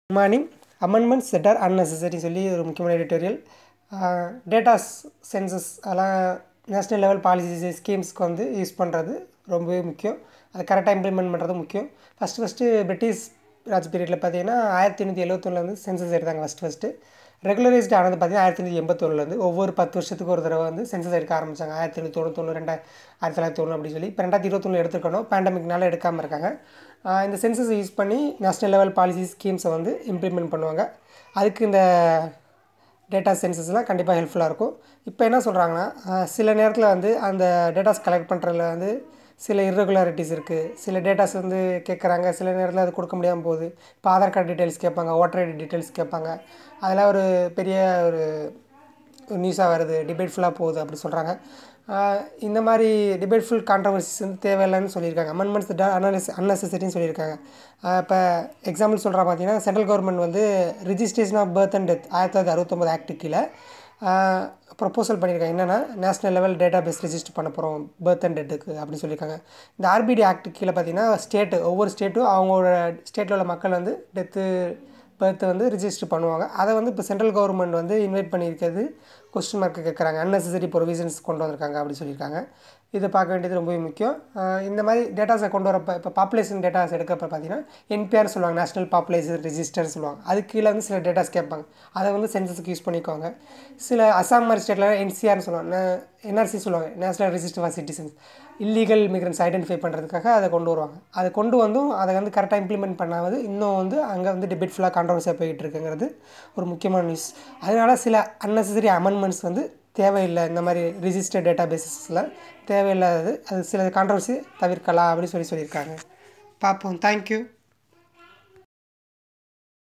good morning amendments that are unnecessary சொல்லி ஒரு முக்கியமான எடிட்டோரியல் டேட்டாஸ் சென்சஸ் அதெல்லாம் நேஷ்னல் லெவல் பாலிசிஸ் ஸ்கீம்ஸ்க்கு வந்து யூஸ் பண்ணுறது ரொம்பவே முக்கியம் அதை கரெக்டாக இம்ப்ளிமெண்ட் பண்ணுறது முக்கியம் ஃபஸ்ட்டு ஃபஸ்ட்டு பிரிட்டிஷ் ராஜ் பீரியடில் பார்த்தீங்கன்னா ஆயிரத்தி எண்ணூற்றி எழுபத்தொன்னில் வந்து சென்சஸ் எடுத்தாங்க ஃபஸ்ட்டு ஃபஸ்ட்டு ரெகுலரைஸ்டு ஆனது பார்த்தீங்கன்னா ஆயிரத்தி எண்ணூற்றி எண்பத்தொன்னுலேருந்து ஒவ்வொரு பத்து வருஷத்துக்கு ஒரு தடவை வந்து சென்சஸ் எடுக்க ஆரம்பித்தாங்க ஆயிரத்தி எண்ணூற்றி தொண்ணூத்தொன்று ரெண்டா ஆயிரத்தி தொள்ளாயிரத்தி தொண்ணூறு அப்படி சொல்லி இப்போ ரெண்டாயிரத்தி இருபத்தொன்று எடுத்துக்கணும் பேண்டமிக்னால எடுக்காமல் இருக்காங்க ஆஹ் இந்த சென்சஸை யூஸ் பண்ணி நேஷ்னல் லெவல் பாலிசி ஸ்கீம்ஸை வந்து இம்ப்ளிமெண்ட் பண்ணுவாங்க அதுக்கு இந்த டேட்டா சென்சஸ்லாம் கண்டிப்பாக ஹெல்ப்ஃபுல்லாக இருக்கும் இப்போ என்ன சொல்கிறாங்கன்னா ஆஹ் சில நேரத்தில் வந்து அந்த டேட்டாஸ் கலெக்ட் பண்ணுறதுல வந்து சில irregularities இருக்குது சில டேட்டாஸ் வந்து கேட்குறாங்க சில நேரத்தில் அது கொடுக்க முடியாமல் போகுது இப்போ ஆதார் கார்டு டீட்டெயில்ஸ் கேட்பாங்க ஓட்டர் ஐடி டீட்டெயில்ஸ் கேட்பாங்க அதெல்லாம் ஒரு பெரிய ஒரு நியூஸாக வருது டிபேட்ஃபுல்லாக போகுது அப்படி சொல்கிறாங்க இந்த மாதிரி டிபேட்ஃபுல் கான்ட்ரவர்சிஸ் வந்து தேவையில்லைன்னு சொல்லியிருக்காங்க அமெண்ட்மெண்ட்ஸ் அன்னெஸ் அன்னெசரின்னு சொல்லியிருக்காங்க இப்போ எக்ஸாம்பிள் சொல்கிறா பார்த்தீங்கன்னா சென்ட்ரல் கவர்மெண்ட் வந்து registration of birth and death ஆயிரத்தி தொள்ளாயிரத்தி அறுபத்தொம்பது ஆக்ட் கீழே ப்ரொப்போசல் பண்ணியிருக்காங்க என்னென்னா national level database register பண்ண போகிறோம் பர்த் அண்ட் டெத்துக்கு அப்படின்னு சொல்லியிருக்காங்க இந்த ஆர்பிடி ஆக்ட் கீழே பார்த்தீங்கன்னா ஸ்டேட்டு ஒவ்வொரு ஸ்டேட்டும் அவங்களோட ஸ்டேட்டில் உள்ள மக்கள் வந்து டெத்து பர்த்தை வந்து ரிஜிஸ்டர் பண்ணுவாங்க அதை வந்து இப்போ சென்ட்ரல் கவர்மெண்ட் வந்து இன்வைட் பண்ணியிருக்கிறது கொஸ்டின் மார்க் கேட்குறாங்க unnecessary ப்ரொவிஷன்ஸ் கொண்டு வந்திருக்காங்க அப்படி சொல்லியிருக்காங்க இதை பார்க்க வேண்டியது ரொம்பவே முக்கியம் ஆஹ் இந்த மாதிரி டேட்டாஸை கொண்டு வரப்போ இப்போ பாப்புலேஷன் டேட்டாஸ் எடுக்கப்போ பார்த்தீங்கன்னா என்பிஆர் சொல்லுவாங்க நேஷனல் பாப்புலேஷன் ரெஜிஸ்டர் சொல்லுவாங்க அது கீழே வந்து சில டேட்டாஸ் கேட்பாங்க அதை வந்து சென்சஸ்க்கு யூஸ் பண்ணிக்குவாங்க சில அசாம் மாதிரி ஸ்டேட்டில் என்சிஆர்னு சொல்லுவாங்க என்ஆர்சி சொல்லுவாங்க national register for citizens illegal migrants identify பண்ணுறதுக்காக அதை கொண்டு வருவாங்க அதை கொண்டு வந்தும் அதை வந்து கரெக்டாக இம்ப்ளிமெண்ட் பண்ணாவது இன்னும் வந்து அங்கே வந்து டிபேட் ஃபுல்லாக கான்ட்ரவர்சியாக போய்கிட்டு இருக்குங்கிறது ஒரு முக்கியமான நியூஸ் அதனால சில unnecessary அமெண்ட்மெண்ட்ஸ் வந்து தேவையில்லை இந்த மாதிரி ரிஜிஸ்டர் டேட்டா பேசிஸில் தேவையில்லாதது அது சில கான்ட்ரவர்சி தவிர்க்கலாம் அப்படின்னு சொல்லி சொல்லியிருக்காங்க பார்ப்போம் தேங்க்யூ